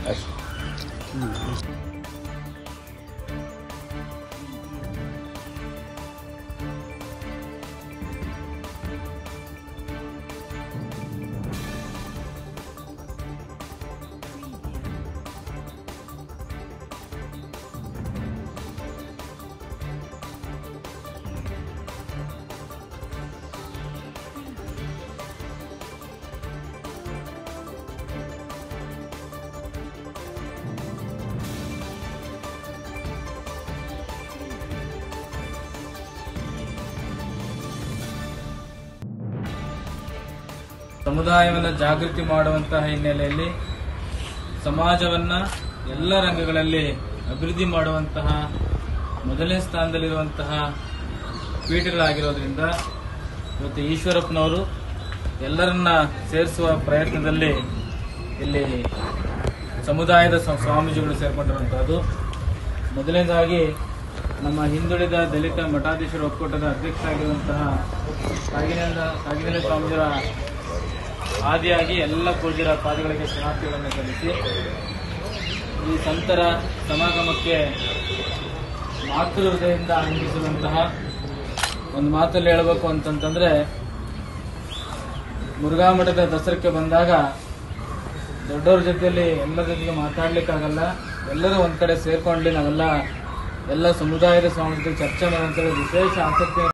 ಅಷ್ಟೇ ಸಮುದಾಯವನ್ನು ಜಾಗೃತಿ ಮಾಡುವಂತಹ ಹಿನ್ನೆಲೆಯಲ್ಲಿ ಸಮಾಜವನ್ನ ಎಲ್ಲ ರಂಗಗಳಲ್ಲಿ ಅಭಿವೃದ್ಧಿ ಮಾಡುವಂತಹ ಮೊದಲನೇ ಸ್ಥಾನದಲ್ಲಿರುವಂತಹ ಪೀಠಗಳಾಗಿರೋದ್ರಿಂದ ಇವತ್ತು ಈಶ್ವರಪ್ಪನವರು ಎಲ್ಲರನ್ನ ಸೇರಿಸುವ ಪ್ರಯತ್ನದಲ್ಲಿ ಇಲ್ಲಿ ಸಮುದಾಯದ ಸ್ವ- ಸ್ವಾಮೀಜಿಗಳು ಸೇರ್ಕೊಂಡಿರುವಂತಹದ್ದು ಮೊದಲನೇದಾಗಿ ನಮ್ಮ ಹಿಂದುಳಿದ ದಲಿತ ಮಠಾಧೀಶರ ಒಕ್ಕೂಟದ ಅಧ್ಯಕ್ಷ ಆಗಿರುವಂತಹ ಕಾಗಿನೆಲ್ಲ ಕಾಗಿನೆಲೆ ಸ್ವಾಮೀಜರ ಆದಿಯಾಗಿ ಎಲ್ಲ ಪೂಜ್ಯರ ಪಾದಗಳಿಗೆ ಶರಣಾರ್ಥಿಗಳನ್ನು ಸಲ್ಲಿಸಿ ಈ ಸಂತರ ಸಮಾಗಮಕ್ಕೆ ಮಾತೃ ಹೃದಯದಿಂದ ಆನಂದಿಸುವಂತಹ ಒಂದು ಮಾತಲ್ಲಿ ಹೇಳಬೇಕು ಅಂತಂತಂದ್ರೆ ಮುರುಘಾ ಮಠದ ದಸರಕ್ಕೆ ಬಂದಾಗ ದೊಡ್ಡವ್ರ ಜೊತೆಯಲ್ಲಿ ಎಲ್ಲರ ಜೊತೆಗೆ ಮಾತಾಡ್ಲಿಕ್ಕಾಗಲ್ಲ ಎಲ್ಲರೂ ಒಂದ್ ಕಡೆ ಸೇರ್ಕೊಂಡು ನಾವೆಲ್ಲ ಎಲ್ಲ ಸಮುದಾಯದ ಸ್ವಾಮಿ ಜೊತೆ ಚರ್ಚೆ ಮಾಡುವಂತ ವಿಶೇಷ ಆಸಕ್ತಿ